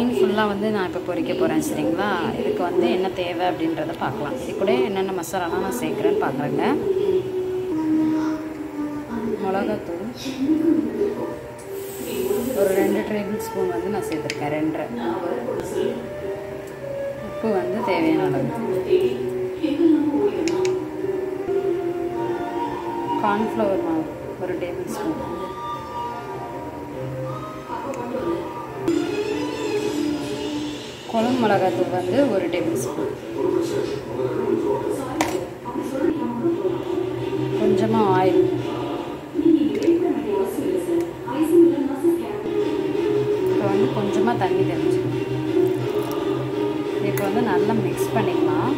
மீன் ஃபுல்லாக வந்து நான் இப்போ பொரிக்க போகிறேன் சரிங்களா இதுக்கு வந்து என்ன தேவை அப்படின்றத பார்க்கலாம் இது கூட என்னென்ன மசாலாலாம் நான் சேர்க்குறேன்னு பார்க்குறேங்க மிளகாத்தூள் ஒரு ரெண்டு டேபிள் ஸ்பூன் வந்து நான் சேர்த்துருக்கேன் ரெண்டரை உப்பு வந்து தேவையான அளவு கார்ன்ஃப்ளவர் மாவு ஒரு டேபிள் ஸ்பூன் குழம்பு மிளகாத்தூள் வந்து ஒரு டேபிள் ஸ்பூன் கொஞ்சமாக ஆயில் இப்போ வந்து கொஞ்சமாக தண்ணி தெரிஞ்சுக்கணும் இப்போ வந்து நல்லா மிக்ஸ் பண்ணிக்கலாம்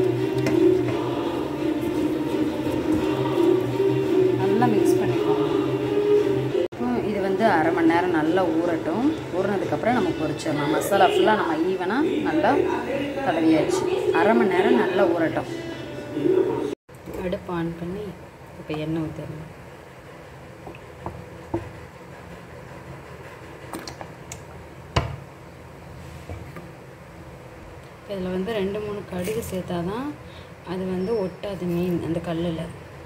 நல்லா மிக்ஸ் பண்ணிக்கலாம் இப்போ இது வந்து அரை மணி நேரம் நல்லா ஊறட்டும் ஊறினதுக்கப்புறம் நம்ம பொரிச்சிடலாம் மசாலா ஃபுல்லாக நம்ம ஈவனாக நல்லா தடவியாச்சு அரை மணி நேரம் நல்லா ஊறட்டும் அடுப்பு ஆன் பண்ணி இப்போ எண்ணெய் ஊற்றிடலாம் இதில் வந்து ரெண்டு மூணு கடுகு சேர்த்தா தான் அது வந்து ஒட்டாது மீன் அந்த கல்லில்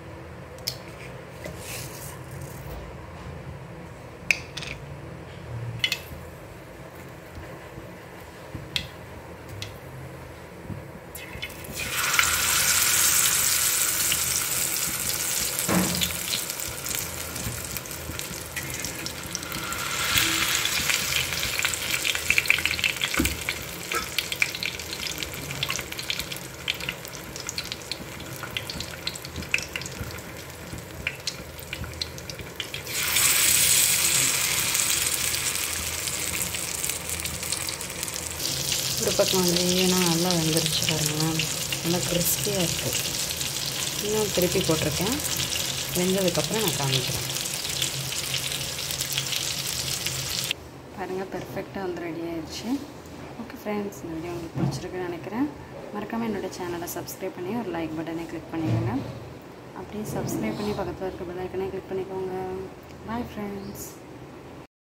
ஒரு பக்கம் வந்து ஈவனாக நல்லா வெந்துருச்சு பாருங்க நல்லா கிறிஸ்பியாக இருக்குது இன்னும் திருப்பி போட்டிருக்கேன் வெந்ததுக்கப்புறம் நான் காமிக்கிறேன் பாருங்கள் பெர்ஃபெக்டாக வந்து ரெடி ஆயிடுச்சு ஓகே ஃப்ரெண்ட்ஸ் இந்த வீடியோ உங்களுக்கு பிடிச்சிருக்குன்னு நினைக்கிறேன் மறக்காமல் என்னோடய சேனலை சப்ஸ்கிரைப் பண்ணி ஒரு லைக் பட்டனை கிளிக் பண்ணிக்கோங்க அப்படியே சப்ஸ்கிரைப் பண்ணி பக்கத்தில் இருக்க பெல் ஐக்கனை கிளிக் பண்ணிக்கோங்க பாய் ஃப்ரெண்ட்ஸ்